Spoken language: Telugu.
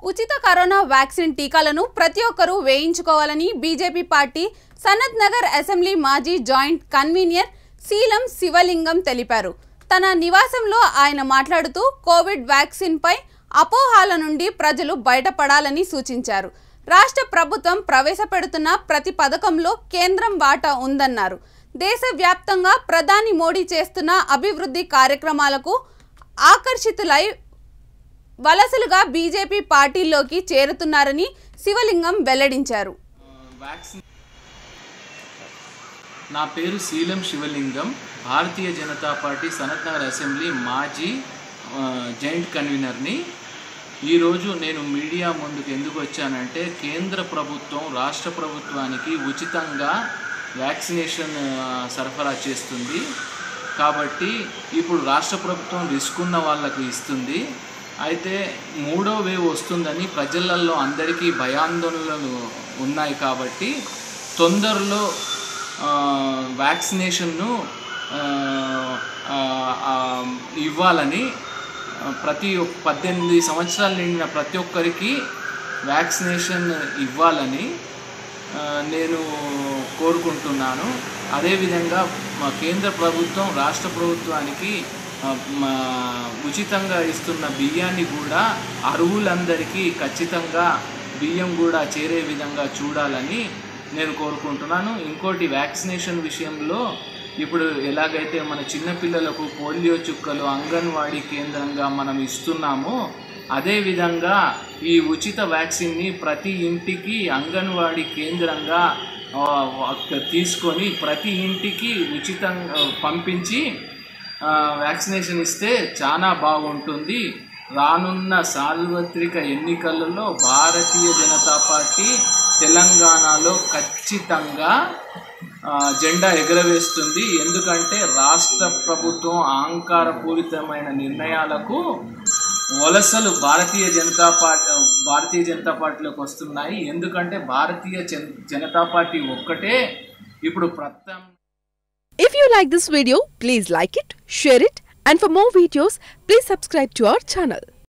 ఉచిత కరోనా వ్యాక్సిన్ టీకాలను ప్రతి ఒక్కరూ వేయించుకోవాలని BJP party Sanath Nagar assembly మాజీ జాయింట్ కన్వీనర్ శీలం శివలింగం తెలిపారు తన నివాసంలో ఆయన మాట్లాడుతూ కోవిడ్ వ్యాక్సిన్పై అపోహాల నుండి ప్రజలు బయటపడాలని సూచించారు రాష్ట్ర ప్రభుత్వం ప్రవేశపెడుతున్న ప్రతి పథకంలో కేంద్రం వాటా ఉందన్నారు దేశవ్యాప్తంగా ప్రధాని మోడీ చేస్తున్న అభివృద్ధి కార్యక్రమాలకు ఆకర్షితులై వలసలుగా బీజేపీ పార్టీలోకి చేరుతున్నారని శివలింగం వెల్లడించారు వ్యాక్సిన్ నా పేరు శీలం శివలింగం భారతీయ జనతా పార్టీ సనత్ నగర్ అసెంబ్లీ మాజీ ఆ, జాయింట్ కన్వీనర్ని ఈరోజు నేను మీడియా ముందుకు ఎందుకు వచ్చానంటే కేంద్ర ప్రభుత్వం రాష్ట్ర ప్రభుత్వానికి ఉచితంగా వ్యాక్సినేషన్ ఆ, సరఫరా చేస్తుంది కాబట్టి ఇప్పుడు రాష్ట్ర ప్రభుత్వం రిస్క్ ఉన్న వాళ్ళకు ఇస్తుంది అయితే మూడో వేవ్ వస్తుందని ప్రజలలో అందరికీ భయాందోళనలు ఉన్నాయి కాబట్టి తొందరలో ఆ, వ్యాక్సినేషన్ను ఆ, ఆ, ఆ, ఇవ్వాలని ఆ, ప్రతి ఒక్క పద్దెనిమిది సంవత్సరాలు నిండిన ప్రతి ఒక్కరికి వ్యాక్సినేషన్ ఇవ్వాలని ఆ, నేను కోరుకుంటున్నాను అదేవిధంగా మా కేంద్ర ప్రభుత్వం రాష్ట్ర ప్రభుత్వానికి ఆ, మా ఉచితంగా ఇస్తున్న బియ్యాన్ని కూడా అర్హులందరికీ ఖచ్చితంగా బియ్యం కూడా చేరే విధంగా చూడాలని నేను కోరుకుంటున్నాను ఇంకోటి వ్యాక్సినేషన్ విషయంలో ఇప్పుడు ఎలాగైతే మన చిన్నపిల్లలకు పోలియో చుక్కలు అంగన్వాడీ కేంద్రంగా మనం ఇస్తున్నామో అదేవిధంగా ఈ ఉచిత వ్యాక్సిన్ని ప్రతి ఇంటికి అంగన్వాడీ కేంద్రంగా ఆ, ఒక- తీసుకొని ప్రతి ఇంటికి ఉచితంగా పంపించి ఆ, వ్యాక్సినేషన్ ఇస్తే చాలా బాగుంటుంది రానున్న సార్వత్రిక ఎన్నికలలో భారతీయ జనతా పార్టీ తెలంగాణలో ఖచ్చితంగా ఆ, జెండా ఎగరవేస్తుంది ఎందుకంటే రాష్ట్ర ప్రభుత్వం అహంకారపూరితమైన నిర్ణయాలకు వలసలు భారతీయ జనతా పార్టీ భారతీయ జనతా పార్టీలోకి వస్తున్నాయి ఎందుకంటే భారతీయ జన్- జనతా పార్టీ ఒక్కటే ఇప్పుడు ప్రత్యం If you like this video, please like it, share it, and for more videos, please subscribe to our channel.